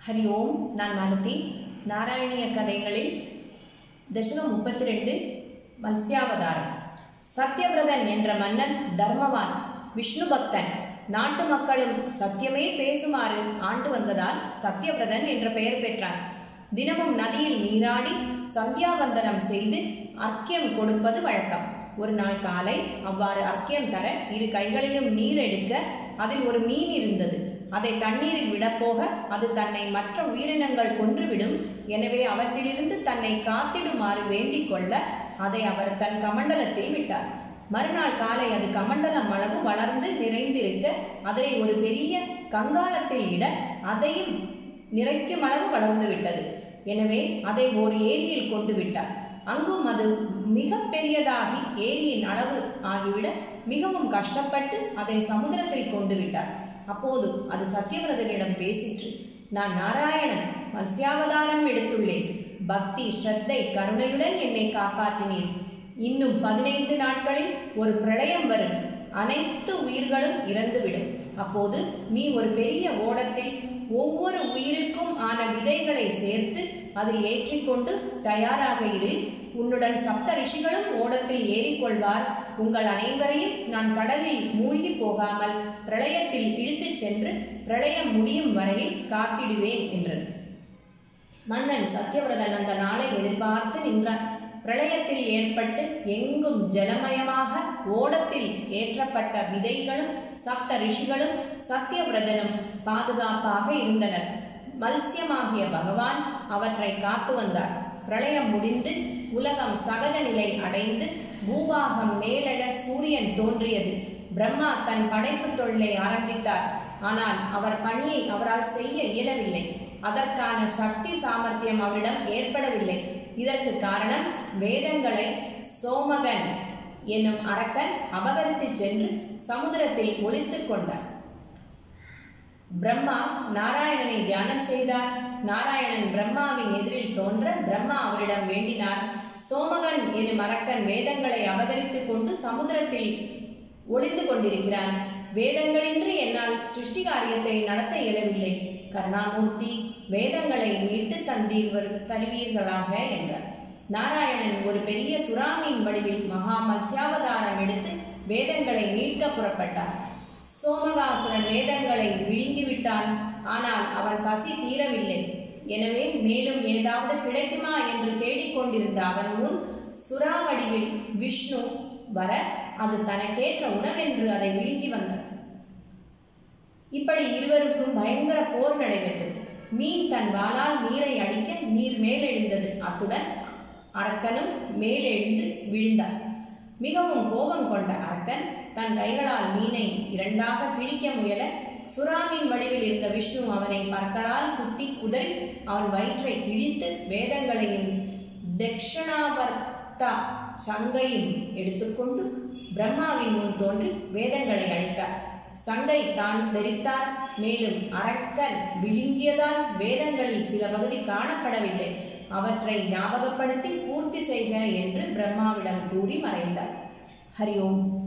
ஹரி ஓம் நான் மாலதி நாராயணிய கதைகளில் தசகம் முப்பத்தி ரெண்டு மத்ஸ்யாவதாரம் சத்யபிரதன் என்ற மன்னன் தர்மவான் விஷ்ணு பக்தன் நாட்டு மக்களும் சத்தியமே பேசுமாறு ஆண்டு வந்ததால் சத்யபிரதன் என்ற பெயர் பெற்றான் தினமும் நதியில் நீராடி சந்தியாவந்தனம் செய்து அர்க்கியம் கொடுப்பது வழக்கம் ஒரு நாள் காலை அவ்வாறு அர்க்கியம் தர இரு கைகளிலும் நீர் எடுக்க அதில் ஒரு மீன் இருந்தது அதை தண்ணீரில் விடப்போக அது தன்னை மற்ற உயிரினங்கள் கொன்றுவிடும் எனவே அவற்றிலிருந்து தன்னை காத்திடுமாறு வேண்டிக் கொள்ள அதை அவர் தன் கமண்டலத்தில் விட்டார் மறுநாள் காலை அது கமண்டலம் அளவு வளர்ந்து நிறைந்திருக்க அதனை ஒரு பெரிய கங்காளத்தில் இட அதையும் நிறைக்கும் அளவு வளர்ந்து விட்டது எனவே அதை ஓர் ஏரியில் கொண்டு விட்டார் அங்கும் அது மிக பெரியதாகி ஏரியின் அளவு ஆகிவிட மிகவும் கஷ்டப்பட்டு அதை சமுத்திரத்தில் கொண்டு விட்டார் அப்போது அது சத்யவிரதனிடம் பேசிற்று நான் நாராயணன் மத்ஸ்யாவதாரம் எடுத்துள்ளேன் பக்தி ஸ்ரத்தை கருணையுடன் என்னை காப்பாற்றினீர் இன்னும் பதினைந்து நாட்களில் ஒரு பிரளயம் வரும் அனைத்து உயிர்களும் இறந்துவிடும் அப்போது நீ ஒரு பெரிய ஓடத்தில் ஒவ்வொரு உயிருக்கும் ஆன விதைகளை சேர்த்து அதில் ஏற்றிக்கொண்டு தயாராக இரு உன்னுடன் சப்த ரிஷிகளும் ஓடத்தில் ஏறிக்கொள்வார் உங்கள் அனைவரையும் நான் கடலில் மூழ்கி போகாமல் பிரளயத்தில் இழுத்துச் சென்று பிரளயம் முடியும் வரையில் காத்திடுவேன் என்றது மன்னன் சத்யவிரதன் அந்த நாளை எதிர்பார்த்து நின்றான் பிரளயத்தில் ஏற்பட்டு எங்கும் ஜலமயமாக ஓடத்தில் ஏற்றப்பட்ட விதைகளும் சப்த ரிஷிகளும் சத்யவிரதனும் பாதுகாப்பாக இருந்தனர் மல்சியமாகிய பகவான் அவற்றை காத்து வந்தார் பிரளயம் முடிந்து உலகம் சகஜ நிலை அடைந்து பூபாகம் மேலெழ சூரியன் தோன்றியது பிரம்மா தன் படைப்பு தொழிலை ஆரம்பித்தார் ஆனால் அவர் பணியை அவரால் செய்ய இயலவில்லை அதற்கான சக்தி சாமர்த்தியம் அவரிடம் ஏற்படவில்லை இதற்கு காரணம் வேதங்களை சோமகன் என்னும் அரக்கன் அபகரித்து சென்று சமுதிரத்தில் ஒழித்து கொண்டார் பிரம்மா நாராயணனை தியானம் செய்தார் நாராயணன் பிரம்மாவின் எதிரில் தோன்ற பிரம்மா அவரிடம் வேண்டினார் சோமகன் எனும் அரக்கன் வேதங்களை அபகரித்து கொண்டு சமுதிரத்தில் ஒளிந்து கொண்டிருக்கிறான் வேதங்களின்றி என்னால் சிருஷ்டி காரியத்தை நடத்த இயலவில்லை கருணாமூர்த்தி வேதங்களை மீட்டு தந்தீர்வர் தருவீர்களாக என்றார் நாராயணன் ஒரு பெரிய சுறாமின் வடிவில் மகா மத்ஸ்யாவதாரம் எடுத்து வேதங்களை மீட்க புறப்பட்டார் சோமகாசுரன் வேதங்களை விழுங்கிவிட்டான் ஆனால் அவன் பசி தீரவில்லை எனவே மேலும் ஏதாவது கிடைக்குமா என்று தேடிக்கொண்டிருந்த அவன் முன் சுறா வடிவில் விஷ்ணு வர அது தனக்கேற்ற உணவென்று அதை விழுங்கி வந்தான் இப்படி இருவருக்கும் பயங்கர போர் நடைபெற்றது மீன் தன் வாளால் நீரை அடிக்க நீர் மேலெழுந்தது அத்துடன் அரக்கனும் மேலெழுந்து விழுந்தார் மிகவும் கோபம் கொண்ட அரக்கன் தன் கைகளால் மீனை இரண்டாக கிழிக்க முயல சுறாமின் வடிவில் இருந்த விஷ்ணு அவனை பற்களால் குத்தி குதறி அவன் வயிற்றை கிழித்து வேதங்களையும் தக்ஷணாவர்த்தா சங்கையும் எடுத்துக்கொண்டு பிரம்மாவின் முன் தோன்றி வேதங்களை அளித்தார் சங்கை தான் தரித்தார் மேலும் அரக்கன் விழுங்கியதால் வேதங்களில் சில பகுதி காணப்படவில்லை அவற்றை ஞாபகப்படுத்தி பூர்த்தி செய்க என்று பிரம்மாவிடம் கூறி மறைந்தார் ஹரி ஓம்